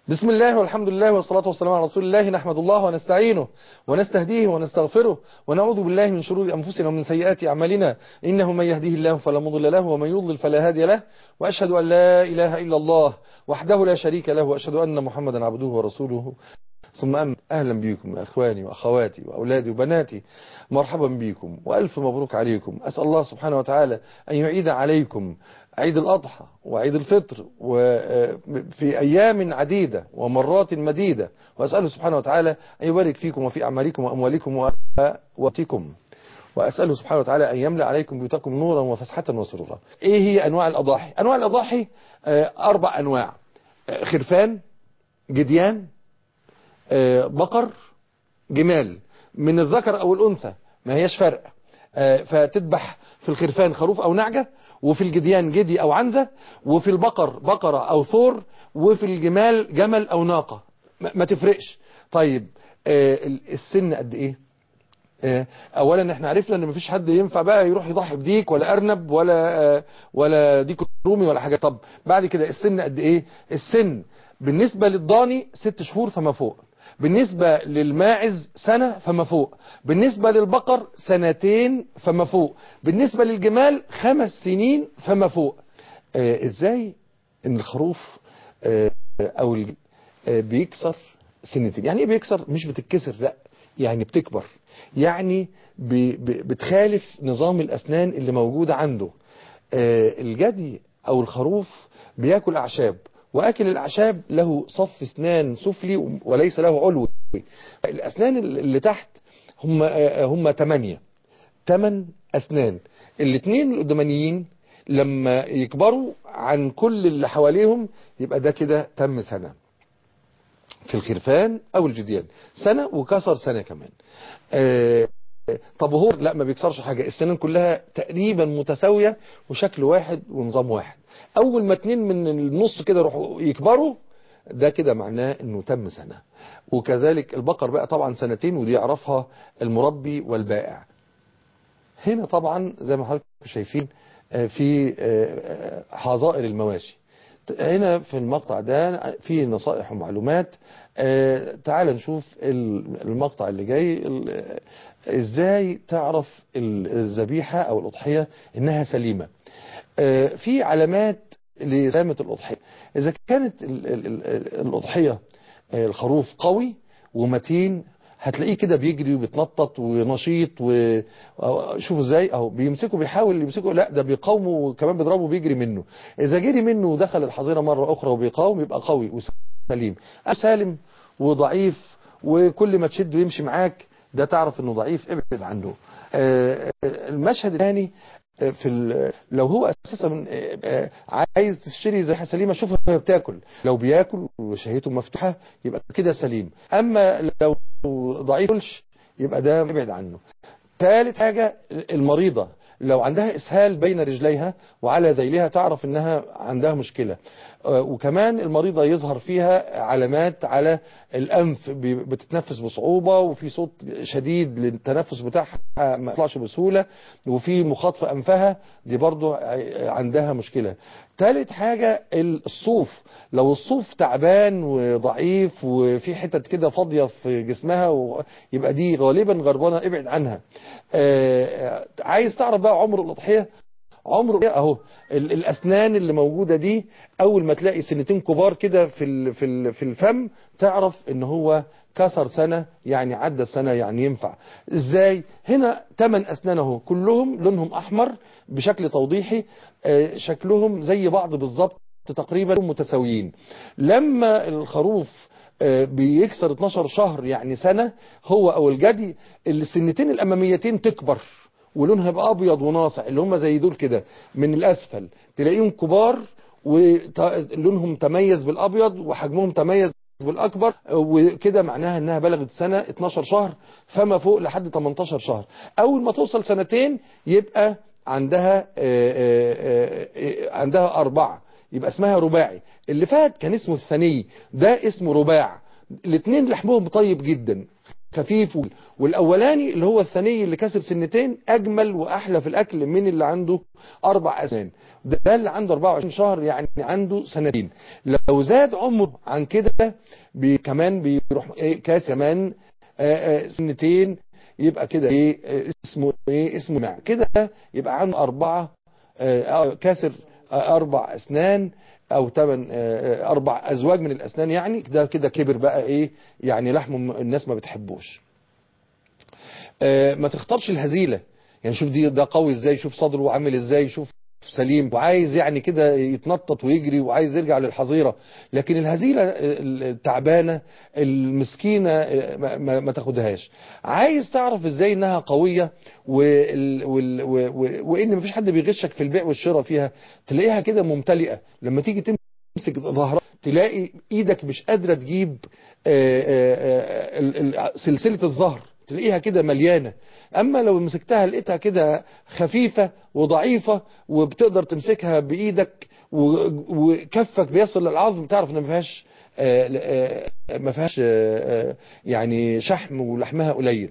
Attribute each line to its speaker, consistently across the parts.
Speaker 1: بسم الله والحمد لله والصلاة والسلام على رسول الله نحمد الله ونستعينه ونستهديه ونستغفره ونعوذ بالله من شرور أنفسنا ومن سيئات أعمالنا إنه من يهديه الله فلا مضل له ومن يضلل فلا هادي له وأشهد أن لا إله إلا الله وحده لا شريك له وأشهد أن محمدا عبده ورسوله ثم أم أهلا بكم أخواني وأخواتي وأولادي وبناتي مرحبا بكم وألف مبروك عليكم أسأل الله سبحانه وتعالى أن يعيد عليكم عيد الأضحى وعيد الفطر في أيام عديدة ومرات مديدة وأسأله سبحانه وتعالى أن يبارك فيكم وفي أعمالكم وأموالكم ووقتكم وأسأله سبحانه وتعالى أن يملأ عليكم بيوتكم نورا وفسحة وسرورا إيه هي أنواع الأضاحي أنواع الأضاحي أربع أنواع خرفان جديان بقر جمال من الذكر أو الأنثى ما هيش فرق فتذبح في الخرفان خروف أو نعجة وفي الجديان جدي أو عنزة وفي البقر بقرة أو ثور وفي الجمال جمل أو ناقة ما تفرقش طيب السن قد إيه اولا احنا عرفنا ان مفيش حد ينفع بقى يروح يضحي بديك ولا ارنب ولا ولا ديك رومي ولا حاجه طب بعد كده السن قد ايه السن بالنسبه للضاني ست شهور فما فوق بالنسبة للماعز سنة فما فوق بالنسبة للبقر سنتين فما فوق بالنسبة للجمال خمس سنين فما فوق آه ازاي ان الخروف آه او آه بيكسر سنتين يعني ايه بيكسر مش بتتكسر لا يعني بتكبر يعني بتخالف نظام الاسنان اللي موجودة عنده الجدي او الخروف بياكل اعشاب واكل الاعشاب له صف اسنان سفلي وليس له علوي الاسنان اللي تحت هم هم 8 8 اسنان الاثنين القدامانيين لما يكبروا عن كل اللي حواليهم يبقى ده كده تم سنة في الخرفان او الجديان سنة وكسر سنة كمان آه طب هو لا ما بيكسرش حاجة السنان كلها تقريبا متساوية وشكل واحد ونظام واحد اول ما اتنين من النص كده يروحوا يكبروا ده كده معناه انه تم سنة وكذلك البقر بقى طبعا سنتين ودي يعرفها المربي والبائع هنا طبعا زي ما حضراتكم شايفين في حظائر المواشي هنا في المقطع ده في نصائح ومعلومات تعال نشوف المقطع اللي جاي ازاي تعرف الذبيحة او الاضحية انها سليمة في علامات لسلامة الاضحية اذا كانت الاضحية الخروف قوي ومتين هتلاقيه كده بيجري وبيتنطط ونشيط وشوفوا ازاي اهو بيمسكه بيحاول يمسكه لا ده بيقاومه وكمان بيضربه بيجري منه اذا جري منه ودخل الحظيره مره اخرى وبيقاوم يبقى قوي وسليم سالم وضعيف وكل ما تشده يمشي معاك ده تعرف انه ضعيف ابعد عنه المشهد الثاني في لو هو اساسا من عايز تشتري زي سليمه شوفها وهي بتاكل لو بياكل وشهيته مفتوحه يبقى كده سليم اما لو ضعيف يبقى ده ابعد عنه ثالث حاجه المريضه لو عندها اسهال بين رجليها وعلى ذيلها تعرف انها عندها مشكلة وكمان المريضة يظهر فيها علامات على الانف بتتنفس بصعوبة وفي صوت شديد للتنفس بتاعها ما يطلعش بسهولة وفي مخاط في انفها دي برضو عندها مشكلة ثالث حاجة الصوف لو الصوف تعبان وضعيف وفي حتت كده فاضية في جسمها يبقى دي غالبا غربانة ابعد عنها عايز تعرف بقى عمر الأضحية عمره ايه اهو الاسنان اللي موجودة دي اول ما تلاقي سنتين كبار كده في في في الفم تعرف ان هو كسر سنة يعني عدى سنة يعني ينفع ازاي هنا 8 اسنان اهو كلهم لونهم احمر بشكل توضيحي شكلهم زي بعض بالظبط تقريبا متساويين لما الخروف بيكسر 12 شهر يعني سنة هو او الجدي السنتين الاماميتين تكبر ولونها يبقى ابيض وناصع اللي هم زي دول كده من الاسفل تلاقيهم كبار ولونهم تميز بالابيض وحجمهم تميز بالاكبر وكده معناها انها بلغت سنة 12 شهر فما فوق لحد 18 شهر اول ما توصل سنتين يبقى عندها عندها اربعة يبقى اسمها رباعي اللي فات كان اسمه الثني ده اسمه رباع الاثنين لحمهم طيب جدا خفيف والاولاني اللي هو الثاني اللي كسر سنتين اجمل واحلى في الاكل من اللي عنده اربع اسنان ده اللي عنده 24 شهر يعني عنده سنتين لو زاد عمره عن كده بي كمان بيروح ايه كاس كمان آه، آه، سنتين يبقى كده ايه آه، اسمه ايه اسمه مع كده يبقى عنده اربعة آه، آه، كاسر آه، اربع اسنان او ثمان اربع ازواج من الاسنان يعني ده كده كبر بقى ايه يعني لحمه م- الناس ما بتحبوش آه، ما تختارش الهزيلة يعني شوف دي ده قوي ازاي شوف صدره عامل ازاي شوف سليم وعايز يعني كده يتنطط ويجري وعايز يرجع للحظيرة لكن الهزيلة التعبانة المسكينة ما, ما, ما تاخدهاش عايز تعرف ازاي انها قوية وال وال و و وان مفيش حد بيغشك في البيع والشراء فيها تلاقيها كده ممتلئة لما تيجي تمسك ظهرها تلاقي ايدك مش قادرة تجيب آه، آه، آه، ال- ال- سلسلة الظهر تلاقيها كده مليانة اما لو مسكتها لقيتها كده خفيفة وضعيفة وبتقدر تمسكها بايدك و- وكفك بيصل للعظم تعرف ان ما فيهاش آه، آه، ما فيهاش آه، آه، يعني شحم ولحمها قليل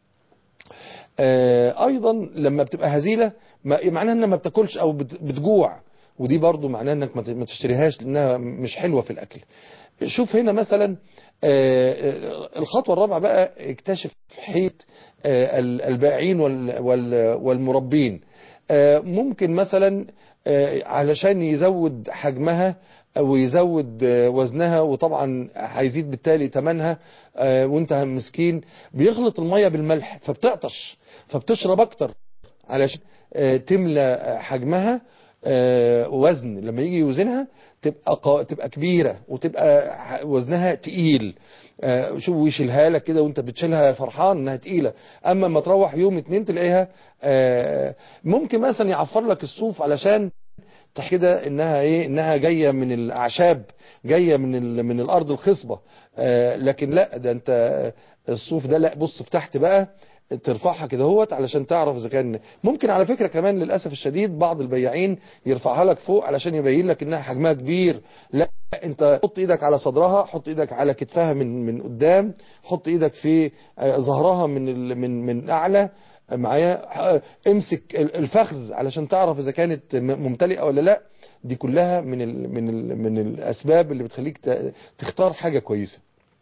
Speaker 1: آه، ايضا لما بتبقى هزيلة ما- معناها انها ما بتاكلش او بت- بتجوع ودي برضو معناها انك ما ت- ما تشتريهاش لانها مش حلوة في الاكل شوف هنا مثلا آه، آه، الخطوة الرابعة بقى اكتشف حيط آه، ال- البائعين وال- وال- والمربين آه، ممكن مثلا آه، علشان يزود حجمها ويزود آه، وزنها وطبعا هيزيد بالتالي ثمنها آه، وانت مسكين بيخلط المية بالملح فبتعطش فبتشرب اكتر علشان آه، تملى آه، حجمها آه، وزن لما يجي يوزنها تبقى قا- تبقى كبيرة وتبقى ح- وزنها تقيل آه، شوف ويشيلها لك كده وانت بتشيلها فرحان انها تقيلة اما ما تروح يوم اتنين تلاقيها آه، ممكن مثلا يعفر لك الصوف علشان تح- كده انها ايه انها جايه من الاعشاب جايه من ال... من الارض الخصبه آه لكن لا ده انت الصوف ده لا بص في تحت بقى ترفعها كده هوت علشان تعرف اذا كان ممكن على فكره كمان للاسف الشديد بعض البياعين يرفعها لك فوق علشان يبين لك انها حجمها كبير لا انت حط ايدك على صدرها حط ايدك على كتفها من من قدام حط ايدك في آه، ظهرها من ال... من من اعلى معايا ح- امسك ال- الفخذ علشان تعرف اذا كانت م- ممتلئه ولا لا دي كلها من ال من ال من الاسباب اللي بتخليك ت- تختار حاجه كويسه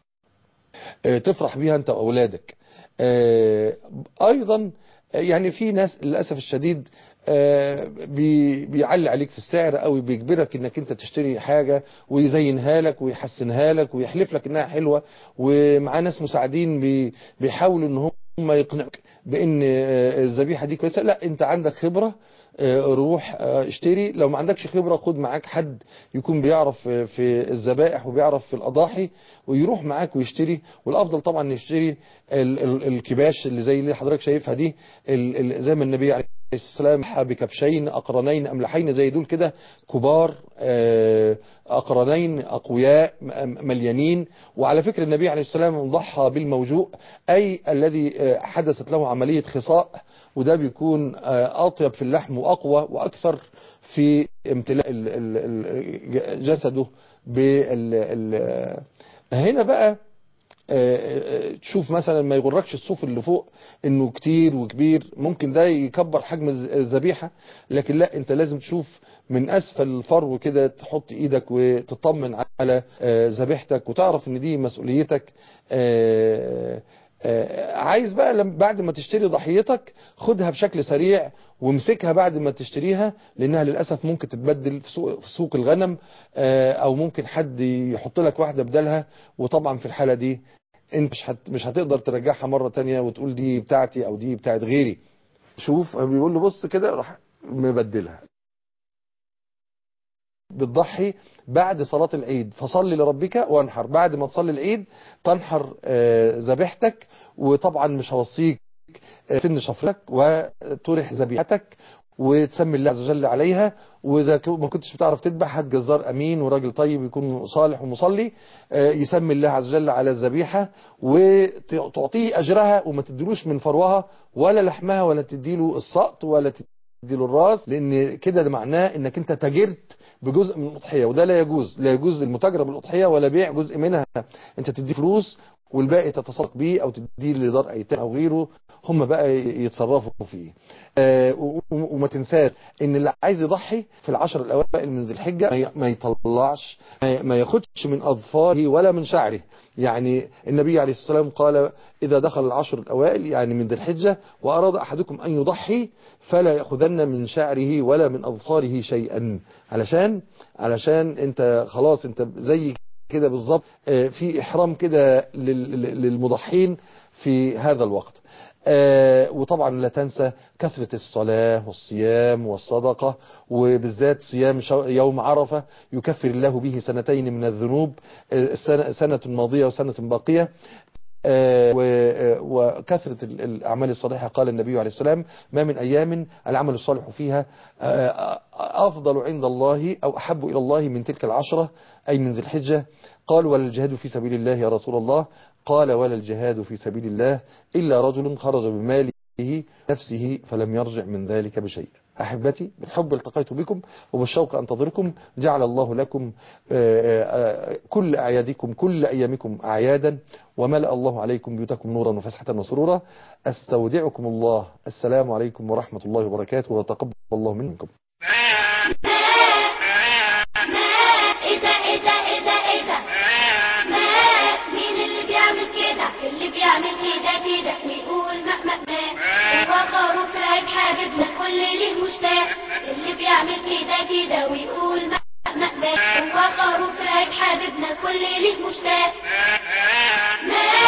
Speaker 1: آه، تفرح بيها انت واولادك آه، ايضا آه، يعني في ناس للاسف الشديد آه، بي- بيعلي عليك في السعر او بيجبرك انك انت تشتري حاجة ويزينها لك ويحسنها لك ويحلف لك انها حلوة ومعاه ناس مساعدين بي- بيحاولوا ان هم يقنعوك بان آه، الذبيحة دي كويسة لا انت عندك خبرة آه، روح آه، اشتري لو ما عندكش خبرة خد معاك حد يكون بيعرف آه، في الذبائح وبيعرف في الأضاحي ويروح معاك ويشتري والأفضل طبعا يشتري ال- ال- الكباش اللي زي اللي حضرتك شايفها دي ال- ال- زي ما النبي عليه السلام حى بكبشين أقرنين أملحين زي دول كده كبار آه، أقرنين أقوياء م- مليانين وعلى فكرة النبي عليه السلام ضحى بالموجوء أي الذي آه، حدثت له عملية خصاء وده بيكون آه، أطيب في اللحم وأقوى وأكثر في امتلاء ال- ال- ال- جسده بال ال- هنا بقى آه، آه، تشوف مثلا ما يغركش الصوف اللي فوق انه كتير وكبير ممكن ده يكبر حجم الز- الذبيحة لكن لا انت لازم تشوف من اسفل الفرو كده تحط ايدك وتطمن على آه، ذبيحتك وتعرف ان دي مسؤوليتك آه، آه، عايز بقى لما بعد ما تشتري ضحيتك خدها بشكل سريع وامسكها بعد ما تشتريها لانها للاسف ممكن تتبدل في سوق, في سوق الغنم آه، او ممكن حد يحط لك واحده بدلها وطبعا في الحاله دي انت مش هت مش هتقدر ترجعها مره تانية وتقول دي بتاعتي او دي بتاعت غيري شوف بيقول له بص كده راح مبدلها بتضحي بعد صلاة العيد فصلي لربك وانحر بعد ما تصلي العيد تنحر آه، ذبيحتك وطبعا مش هوصيك آه، سن شفرتك وترح ذبيحتك وتسمي الله عز وجل عليها واذا ك- ما كنتش بتعرف تذبح هات جزار امين وراجل طيب يكون صالح ومصلي آه، يسمي الله عز وجل على الذبيحه وتعطيه اجرها وما تديلوش من فروها ولا لحمها ولا تديله السقط ولا تديله الراس لان كده ده معناه انك انت تاجرت بجزء من الاضحيه وده لا يجوز لا يجوز المتاجره بالاضحيه ولا بيع جزء منها انت تدي فلوس والباقي تتصدق بيه او تديه لدار ايتام او غيره هم بقى يتصرفوا فيه آه، و- و- وما تنساش ان اللي عايز يضحي في العشر الاوائل من ذي الحجه ما ي- ما يطلعش ما- ما ياخدش من اظفاره ولا من شعره يعني النبي عليه الصلاه والسلام قال اذا دخل العشر الاوائل يعني من ذي الحجه واراد احدكم ان يضحي فلا ياخذن من شعره ولا من اظفاره شيئا علشان علشان انت خلاص انت زي كده بالظبط آه، في احرام كده لل- لل- للمضحين في هذا الوقت آه، وطبعا لا تنسى كثرة الصلاة والصيام والصدقة وبالذات صيام شو- يوم عرفة يكفر الله به سنتين من الذنوب آه، سنة, سنة ماضية وسنة باقية آه، و- آه، وكثرة ال- الأعمال الصالحة قال النبي عليه السلام ما من أيام العمل الصالح فيها آه، أفضل عند الله أو أحب إلى الله من تلك العشرة أي من ذي الحجة قال ولا الجهاد في سبيل الله يا رسول الله قال ولا الجهاد في سبيل الله إلا رجل خرج بماله نفسه فلم يرجع من ذلك بشيء أحبتي بالحب التقيت بكم وبالشوق أنتظركم جعل الله لكم آه، آه، كل أعيادكم كل أيامكم أعيادا وملأ الله عليكم بيوتكم نورا وفسحة وسرورا أستودعكم الله السلام عليكم ورحمة الله وبركاته وتقبل الله منكم
Speaker 2: ايه ده ايه ده ايه ده ايه ده ما مين اللي بيعمل كده اللي بيعمل كده كده ويقول ما ما ما هو خروف رايد حبيبنا الكل ليه مشتاق اللي بيعمل كده كده ويقول ما ما ما هو خروف رايد حبيبنا الكل ليه مشتاق ما